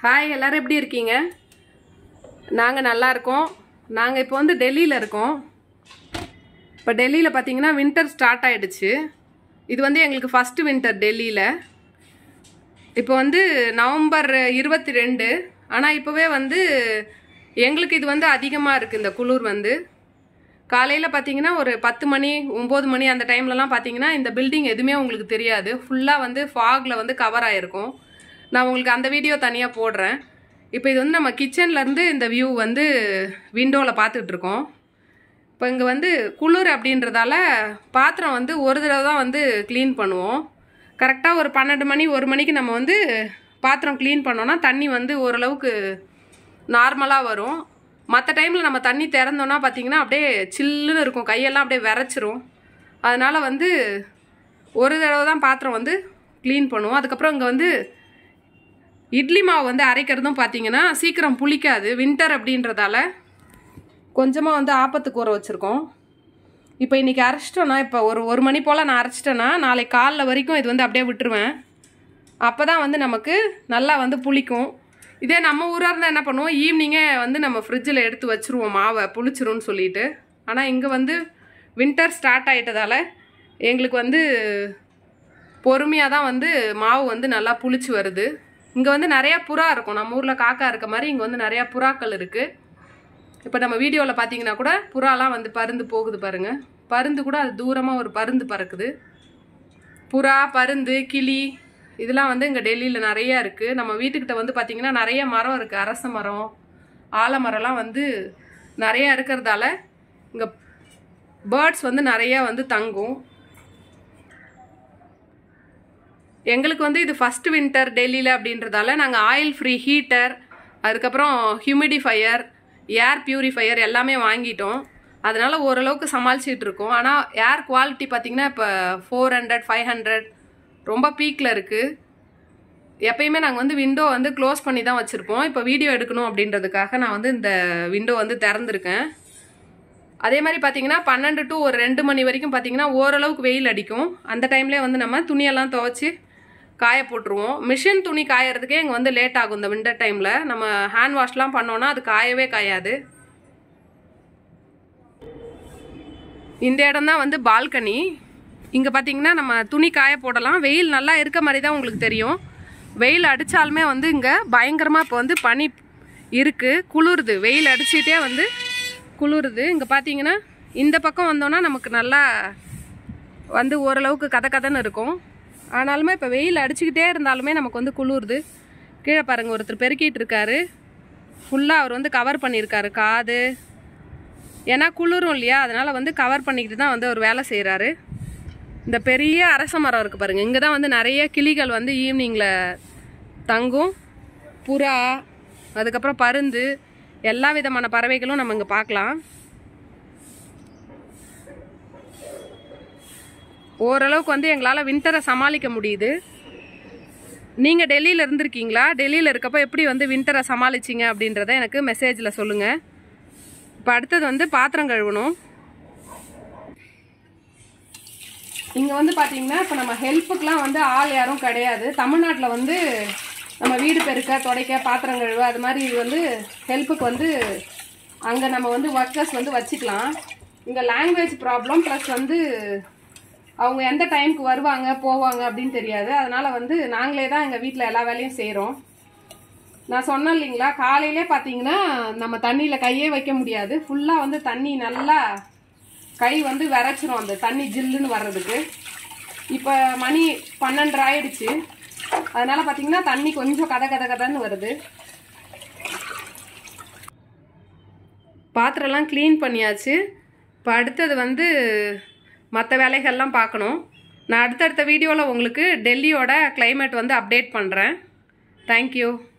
hi எல்லாரும் எப்படி இருக்கீங்க நாங்கள் நல்லா இருக்கோம் நாங்கள் இப்போ வந்து டெல்லியில் இருக்கோம் இப்போ டெல்லியில் பார்த்தீங்கன்னா வின்டர் ஸ்டார்ட் ஆயிடுச்சு இது வந்து எங்களுக்கு ஃபஸ்ட்டு வின்டர் டெல்லியில் இப்போ வந்து நவம்பர் இருபத்தி ரெண்டு ஆனால் இப்போவே வந்து எங்களுக்கு இது வந்து அதிகமாக இருக்குது இந்த குளிர் வந்து காலையில் பார்த்தீங்கன்னா ஒரு பத்து மணி ஒம்பது மணி அந்த டைம்லலாம் பார்த்தீங்கன்னா இந்த பில்டிங் எதுவுமே உங்களுக்கு தெரியாது ஃபுல்லாக வந்து ஃபாகில் வந்து கவர் ஆகிருக்கும் நான் உங்களுக்கு அந்த வீடியோ தனியாக போடுறேன் இப்போ இது வந்து நம்ம கிச்சன்லேருந்து இந்த வியூ வந்து விண்டோவில் பார்த்துட்ருக்கோம் இப்போ இங்கே வந்து குளிர் அப்படின்றதால பாத்திரம் வந்து ஒரு தடவை தான் வந்து க்ளீன் பண்ணுவோம் கரெக்டாக ஒரு பன்னெண்டு மணி ஒரு மணிக்கு நம்ம வந்து பாத்திரம் க்ளீன் பண்ணோன்னா தண்ணி வந்து ஓரளவுக்கு நார்மலாக வரும் மற்ற டைமில் நம்ம தண்ணி திறந்தோன்னா பார்த்தீங்கன்னா அப்படியே சில்லுன்னு இருக்கும் கையெல்லாம் அப்படியே விரைச்சிரும் அதனால் வந்து ஒரு தடவை தான் பாத்திரம் வந்து க்ளீன் பண்ணுவோம் அதுக்கப்புறம் இங்கே வந்து இட்லி மாவு வந்து அரைக்கிறதும் பார்த்தீங்கன்னா சீக்கிரம் புளிக்காது வின்டர் அப்படின்றதால கொஞ்சமாக வந்து ஆப்பத்துக்கு ஊற வச்சுருக்கோம் இப்போ இன்றைக்கி அரைச்சிட்டோன்னா இப்போ ஒரு ஒரு மணி போல் நான் அரைச்சிட்டேன்னா நாளைக்கு காலைல வரைக்கும் இது வந்து அப்படியே விட்டுருவேன் அப்போ தான் வந்து நமக்கு நல்லா வந்து புளிக்கும் இதே நம்ம ஊராக இருந்தால் என்ன பண்ணுவோம் ஈவினிங்கே வந்து நம்ம ஃப்ரிட்ஜில் எடுத்து வச்சுருவோம் மாவை புளிச்சிரும்னு சொல்லிட்டு ஆனால் இங்கே வந்து வின்டர் ஸ்டார்ட் ஆகிட்டதால எங்களுக்கு வந்து பொறுமையாக தான் வந்து மாவு வந்து நல்லா புளிச்சு வருது இங்கே வந்து நிறையா புறா இருக்கும் நம்ம ஊரில் காக்கா இருக்க மாதிரி இங்கே வந்து நிறையா புறாக்கள் இருக்குது இப்போ நம்ம வீடியோவில் பார்த்தீங்கன்னா கூட புறாலாம் வந்து பருந்து போகுது பாருங்க பருந்து கூட அது தூரமாக ஒரு பருந்து பறக்குது புறா பருந்து கிளி இதெல்லாம் வந்து இங்கே டெல்லியில் நிறையா இருக்குது நம்ம வீட்டுக்கிட்ட வந்து பார்த்திங்கன்னா நிறைய மரம் இருக்குது அரச மரம் ஆலமரம்லாம் வந்து நிறையா இருக்கிறதால இங்கே பேர்ட்ஸ் வந்து நிறையா வந்து தங்கும் எங்களுக்கு வந்து இது ஃபஸ்ட் வின்டர் டெல்லியில் அப்படின்றதால நாங்கள் ஆயில் ஃப்ரீ ஹீட்டர் அதுக்கப்புறம் ஹியூமிடிஃபையர் ஏர் பியூரிஃபையர் எல்லாமே வாங்கிட்டோம் அதனால் ஓரளவுக்கு சமாளிச்சிட்டு இருக்கோம் ஆனால் ஏர் குவாலிட்டி பார்த்திங்கன்னா இப்போ ஃபோர் ஹண்ட்ரட் ஃபைவ் ஹண்ட்ரட் ரொம்ப பீக்கில் இருக்குது எப்பயுமே நாங்கள் வந்து விண்டோ வந்து க்ளோஸ் பண்ணி தான் வச்சுருப்போம் இப்போ வீடியோ எடுக்கணும் அப்படின்றதுக்காக நான் வந்து இந்த விண்டோ வந்து திறந்துருக்கேன் அதே மாதிரி பார்த்தீங்கன்னா பன்னெண்டு டு ஒரு ரெண்டு மணி வரைக்கும் பார்த்தீங்கன்னா ஓரளவுக்கு வெயில் அடிக்கும் அந்த டைம்லேயே வந்து நம்ம துணியெல்லாம் துவைச்சி காய போட்டுருவோம் மிஷின் துணி காயறதுக்கே இங்கே வந்து லேட் ஆகும் இந்த விண்டர் டைமில் நம்ம ஹேண்ட் வாஷ்லாம் பண்ணோன்னா அது காயவே காயாது இந்த இடம் தான் வந்து பால்கனி இங்கே பார்த்தீங்கன்னா நம்ம துணி காய போடலாம் வெயில் நல்லா இருக்க மாதிரி தான் உங்களுக்கு தெரியும் வெயில் அடித்தாலுமே வந்து இங்கே பயங்கரமாக இப்போ வந்து பனி இருக்குது குளிருது வெயில் அடிச்சுட்டே வந்து குளிருது இங்கே பார்த்தீங்கன்னா இந்த பக்கம் வந்தோன்னா நமக்கு நல்லா வந்து ஓரளவுக்கு கதை கதைன்னு இருக்கும் ஆனாலுமே இப்போ வெயில் அடிச்சுக்கிட்டே இருந்தாலுமே நமக்கு வந்து குளிருது கீழே பாருங்கள் ஒருத்தர் பெருக்கிட்டு இருக்காரு ஃபுல்லாக அவர் வந்து கவர் பண்ணியிருக்காரு காது ஏன்னா குளிரும் இல்லையா அதனால் வந்து கவர் பண்ணிக்கிட்டு தான் வந்து அவர் வேலை செய்கிறாரு இந்த பெரிய அரச மரம் இருக்குது பாருங்கள் இங்கே தான் வந்து நிறைய கிளிகள் வந்து ஈவினிங்கில் தங்கும் புறா அதுக்கப்புறம் பருந்து எல்லா விதமான பறவைகளும் நம்ம இங்கே பார்க்கலாம் ஓரளவுக்கு வந்து எங்களால் வின்டரை சமாளிக்க முடியுது நீங்கள் டெல்லியில் இருந்திருக்கீங்களா டெல்லியில் இருக்கப்போ எப்படி வந்து வின்டரை சமாளிச்சிங்க அப்படின்றத எனக்கு மெசேஜில் சொல்லுங்கள் இப்போ அடுத்தது வந்து பாத்திரம் கழுவணும் இங்கே வந்து பார்த்தீங்கன்னா இப்போ நம்ம ஹெல்ப்புக்கெலாம் வந்து ஆள் யாரும் கிடையாது தமிழ்நாட்டில் வந்து நம்ம வீடு பெருக்க துடைக்க பாத்திரம் கழுவ அது மாதிரி இது வந்து ஹெல்ப்புக்கு வந்து அங்கே நம்ம வந்து ஒர்க்கர்ஸ் வந்து வச்சுக்கலாம் இங்கே லாங்குவேஜ் ப்ராப்ளம் ப்ளஸ் வந்து அவங்க எந்த டைமுக்கு வருவாங்க போவாங்க அப்படின்னு தெரியாது அதனால் வந்து நாங்களே தான் எங்கள் வீட்டில் எல்லா வேலையும் செய்கிறோம் நான் சொன்னேன் இல்லைங்களா காலையிலே பார்த்தீங்கன்னா நம்ம தண்ணியில் கையே வைக்க முடியாது ஃபுல்லாக வந்து தண்ணி நல்லா கை வந்து விரைச்சிரும் அந்த தண்ணி ஜில்லுன்னு வர்றதுக்கு இப்போ மணி பன்னெண்டரை ஆயிடுச்சு அதனால பார்த்தீங்கன்னா தண்ணி கொஞ்சம் கதை கதை கதைன்னு வருது பாத்திரம்லாம் க்ளீன் பண்ணியாச்சு இப்போ அடுத்தது வந்து மற்ற வேலைகள்லாம் பார்க்கணும் நான் அடுத்தடுத்த வீடியோவில் உங்களுக்கு டெல்லியோட கிளைமேட் வந்து அப்டேட் பண்ணுறேன் தேங்க்யூ